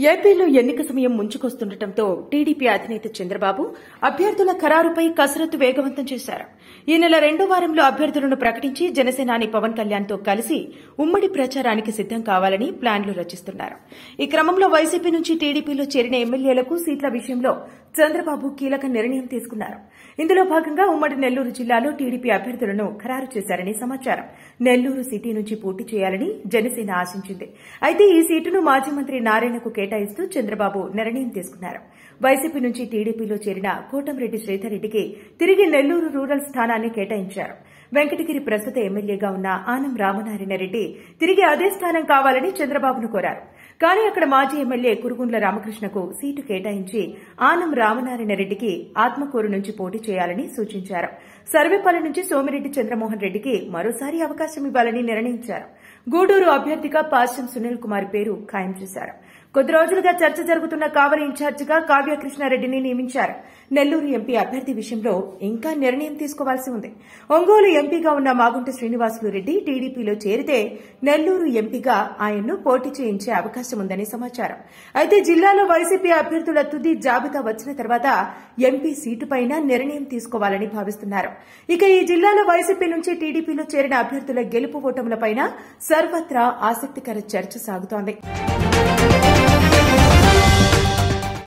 ఏపీలో ఎన్నిక సమయం ముంచుకొస్తుండటంతో టీడీపీ అధినేత చంద్రబాబు అభ్యర్థుల ఖరారుపై కసరత్తు వేగవంతం చేశారు ఈ నెల రెండో వారంలో అభ్యర్థులను ప్రకటించి జనసేనాని పవన్ కళ్యాణ్తో కలిసి ఉమ్మడి ప్రచారానికి సిద్దం కావాలని ప్లాన్లు రచిస్తున్నారు ఈ క్రమంలో వైసీపీ నుంచి టీడీపీలో చేరిన ఎమ్మెల్యేలకు సీట్ల విషయంలో చంద్రబాబు కీలక నిర్ణయం తీసుకున్నారు ఇందులో భాగంగా ఉమ్మడి నెల్లూరు జిల్లాలో టీడీపీ అభ్యర్థులను ఖరారు చేశారని సమాచారం నెల్లూరు సిటీ నుంచి పోటీ చేయాలని జనసేన ఆశించింది అయితే ఈ సీటును మాజీ మంత్రి నారాయణకు కేటాయిస్తూ చంద్రబాబు నిర్ణయం తీసుకున్నారు వైసీపీ నుంచి టీడీపీలో చేరిన కోటంరెడ్డి శ్రీధర్ రెడ్డికి తిరిగి నెల్లూరు రూరల్ స్థానాన్ని కేటాయించారు వెంకటగిరి ప్రస్తుత ఎమ్మెల్యేగా ఉన్న ఆనం రామనారాయణ రెడ్డి తిరిగి అదే స్థానం కావాలని చంద్రబాబును కోరారు కానీ అక్కడ మాజీ ఎమ్మెల్యే కురుగుండ్ల రామకృష్ణకు సీటు కేటాయించి ఆనం రామనారాయణ రెడ్డికి ఆత్మకూరు నుంచి పోటీ చేయాలని సూచించారు సర్వేపల్లి నుంచి సోమిరెడ్డి చంద్రమోహన్ రెడ్డికి మరోసారి అవకాశం ఇవ్వాలని నిర్ణయించారు గూడూరు అభ్యర్థిగా పాశ్యం సునీల్ కుమార్ పేరు ఖాయం చేశారు కొద్ది రోజులుగా చర్చ జరుగుతున్న కావలి ఇన్ఛార్జిగా కావ్య కృష్ణారెడ్డిని నియమించారు నెల్లూరు ఎంపీ అభ్యర్థి విషయంలో ఇంకా నిర్ణయం తీసుకోవాల్సి ఉంది ఒంగోలు ఎంపీగా ఉన్న మాగుంట శ్రీనివాసులు రెడ్డి టీడీపీలో చేరితే నెల్లూరు ఎంపీగా ఆయన్ను పోటీ చేయించే అవకాశం ఉందని సమాచారం అయితే జిల్లాలో వైసీపీ అభ్యర్థుల తుది జాబితా వచ్చిన తర్వాత ఎంపీ సీటుపైన నిర్ణయం తీసుకోవాలని భావిస్తున్నారు ఇక ఈ జిల్లాలో వైసీపీ నుంచి టీడీపీలో చేరిన అభ్యర్థుల గెలుపు ఓటములపైన సర్వత్రా ఆసక్తికర చర్చ సాగుతోంది